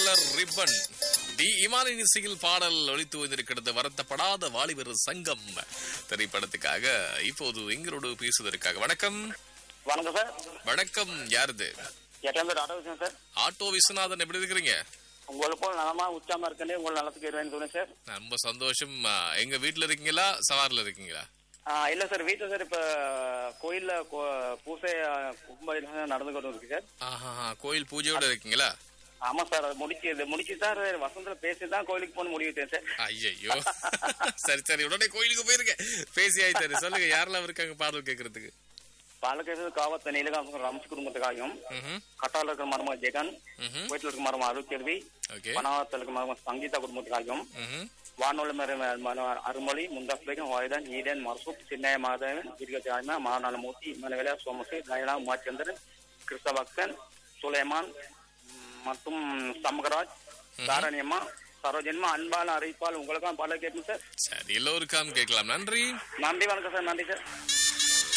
Colour ribbon D இமானின் இசையில் பாடல் ஒழித்து வந்திருக்கிறது வருத்தப்படாத வாலிபர் சங்கம் திரைப்படத்துக்காக இப்போது எங்களோடு பேசுவதற்காக வணக்கம் வணக்கம் சார் வணக்கம் யாருது எட்டாம் பேர் ஆட்டோ விஷயம் சார் ஆட்டோ விஸ்வநாதன் எப்படி இருக்கிறீங்க உங்களை போல் நலமா உச்சாம இருக்கேன் உங்களை நலத்துக்கு இருவேன்னு சொன்னேன் சார் ரொம்ப சந்தோஷம் ஆ, எங்க வீட்ல இருக்கீங்களா சவார்ல இருக்கீங்களா ஆ, இல்ல சார் வீட்டுல சார் இப்ப கோயில்ல கோ- பூசை கும்பம் நடந்து கொண்டு இருக்கு சார் ஆஹா கோயில் பூஜையோட இருக்கீங்களா ஆமா சார் அது முடிச்சு இது முடிச்சு சார் வசந்தல பேசி தான் கோயிலுக்கு போன முடிவிட்டேன் சார் ஐயோ சரி சரி உடனே கோயிலுக்கு போயிருக்கேன் பேசி ஆயிட்டாரு சொல்லுங்க யாரெல்லாம் இருக்காங்க பாடல் கேட்கறதுக்கு பாலக்கேசு காவத்த நீலகாம் ரமஸ் குடும்பத்துக்காகவும் ம்ஹும், கட்டால இருக்கிற மருமக ஜெகன் ம்ஹும். வீட்டுல இருக்கிற மருமக அருள்கேள்வி ஓகே பனாவத்தில் இருக்கிற மருமக சங்கீதா குடும்பத்துக்காகவும் ம்ஹும். வானொலி மருமக அருமொழி முந்தாஸ்பேகம் வாயுதன் ஈடன் மர்சூப் சின்ன மாதவன் தீர்க்கஜாயமா மாநாளமூர்த்தி இம்மனவேல சோமசி லயனா உமாச்சந்திரன் கிறிஸ்தபக்தன் சுலைமான் ம், மற்றும் சமகராஜ் தாரணியம்மா சரோஜன்மா அன்பான அறிவிப்பால் உங்களுக்காக பாடல் கேட்கும் சார் சரி எல்லோருக்காம் கேட்கலாம் நன்றி நன்றி வணக்கம் சார் நன்றி சார்